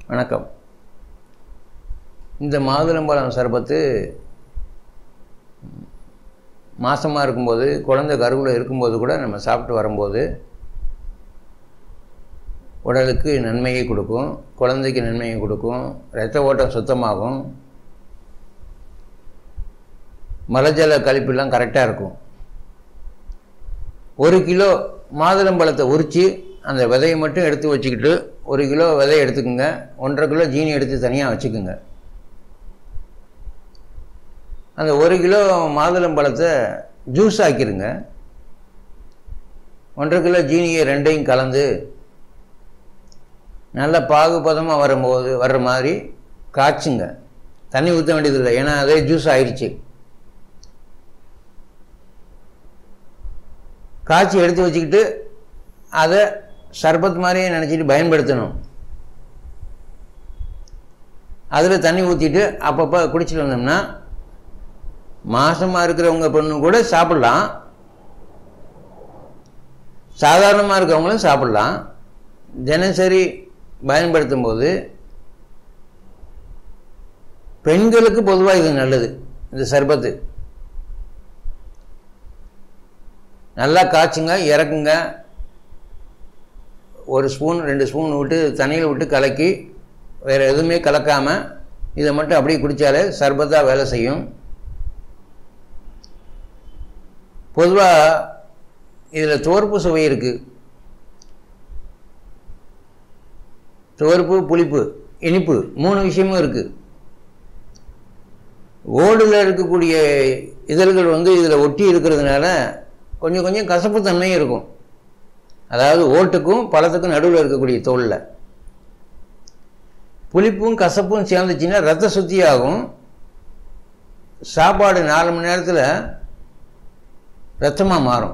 வணக்கம் இந்த மாதுளம்பழம் சர்பத்து மாசமாக இருக்கும்போது குழந்தை கருவில் இருக்கும்போது கூட நம்ம சாப்பிட்டு வரும்போது உடலுக்கு நன்மையை கொடுக்கும் குழந்தைக்கு நன்மையை கொடுக்கும் இரத்த ஓட்டம் சுத்தமாகும் மலஜல கழிப்பெல்லாம் கரெக்டாக இருக்கும் ஒரு கிலோ மாதுளம்பழத்தை உரித்து அந்த விதையை மட்டும் எடுத்து வச்சுக்கிட்டு ஒரு கிலோ விதையை எடுத்துக்கோங்க ஒன்றரை கிலோ ஜீனி எடுத்து தனியாக வச்சுக்கோங்க அந்த ஒரு கிலோ மாதுளம்பழத்தை ஜூஸ் ஆக்கிருங்க ஒன்றரை கிலோ ஜீனியை ரெண்டையும் கலந்து நல்ல பாகுபதமாக வரும்போது வர்ற மாதிரி காய்ச்சுங்க தண்ணி ஊற்ற வேண்டியதில்லை ஏன்னா அதே ஜூஸ் ஆயிடுச்சு காய்ச்சி எடுத்து வச்சுக்கிட்டு அதை சர்பத் மாதிரியே நினச்சிட்டு பயன்படுத்தணும் அதில் தண்ணி ஊற்றிட்டு அப்பப்போ குடிச்சிட்டு வந்தோம்னா மாசமாக இருக்கிறவங்க பொண்ணு கூட சாப்பிட்லாம் சாதாரணமாக இருக்கிறவங்களும் சாப்பிட்லாம் தினசரி பயன்படுத்தும் போது பெண்களுக்கு பொதுவாக இது நல்லது இந்த சர்பத்து நல்லா காய்ச்சுங்க இறக்குங்க ஒரு ஸ்பூன் ரெண்டு ஸ்பூன் விட்டு தண்ணியில் விட்டு கலக்கி வேறு எதுவுமே கலக்காமல் இதை மட்டும் அப்படியே குடித்தாலே சர்பத்தாக வேலை செய்யும் பொதுவாக இதில் துவர்ப்பு சுவை இருக்குது துவர்ப்பு புளிப்பு இனிப்பு மூணு விஷயமும் இருக்குது ஓடில் இருக்கக்கூடிய இதழ்கள் வந்து இதில் ஒட்டி இருக்கிறதுனால கொஞ்சம் கொஞ்சம் கசப்பு தன்மையும் இருக்கும் அதாவது ஓட்டுக்கும் பழத்துக்கும் நடுவில் இருக்கக்கூடிய தோலில் புளிப்பும் கசப்பும் சேர்ந்துச்சுன்னா ரத்த சுத்தி ஆகும் சாப்பாடு நாலு மணி நேரத்தில் ரத்தமாக மாறும்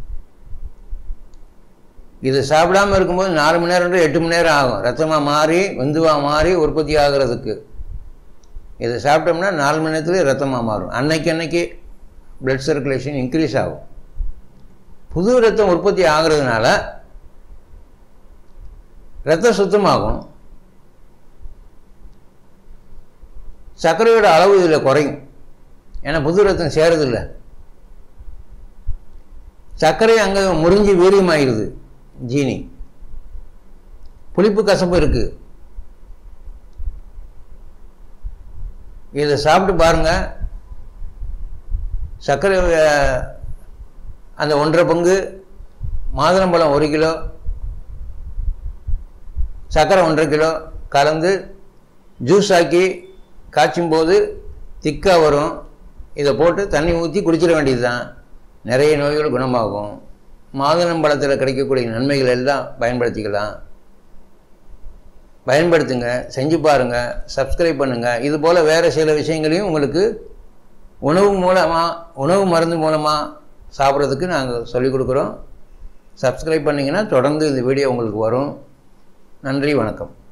இது சாப்பிடாமல் இருக்கும்போது நாலு மணி நேரம் எட்டு மணி நேரம் ஆகும் ரத்தமாக மாறி வெந்துவாக மாறி உற்பத்தி ஆகிறதுக்கு இதை சாப்பிட்டோம்னா நாலு மணி நேரத்துலேயே ரத்தமாக மாறும் அன்னைக்கு அன்னைக்கு பிளட் சர்க்குலேஷன் இன்க்ரீஸ் ஆகும் புது ரத்தம் உற்பத்தி ஆகிறதுனால ரத்தம் சுத்தமாகும் சர்க்கரையோட அளவு இதில் குறையும் ஏன்னா புது ரத்தம் சேரதில்லை சர்க்கரை அங்கே முறிஞ்சு வீரியமாகிடுது ஜீனி புளிப்பு கசப்பு இருக்குது இதை சாப்பிட்டு பாருங்கள் சர்க்கரை அந்த ஒன்றரை பங்கு மாதுளம்பழம் ஒரு கிலோ சர்க்கரை ஒன்றரை கிலோ கலந்து ஜூஸ் ஆக்கி காய்ச்சும் போது திக்காக வரும் இதை போட்டு தண்ணி ஊற்றி குடிச்சிட வேண்டியது தான் நிறைய நோய்கள் குணமாகும் மாதுளம்பழத்தில் கிடைக்கக்கூடிய நன்மைகள் எல்லாம் பயன்படுத்திக்கலாம் பயன்படுத்துங்க செஞ்சு பாருங்கள் சப்ஸ்கிரைப் பண்ணுங்கள் இது போல் வேறு சில விஷயங்களையும் உங்களுக்கு உணவு மூலமாக உணவு மருந்து மூலமாக சாப்பிட்றதுக்கு நாங்கள் சொல்லிக் கொடுக்குறோம் சப்ஸ்கிரைப் பண்ணிங்கன்னா தொடர்ந்து இந்த வீடியோ உங்களுக்கு வரும் நன்றி வணக்கம்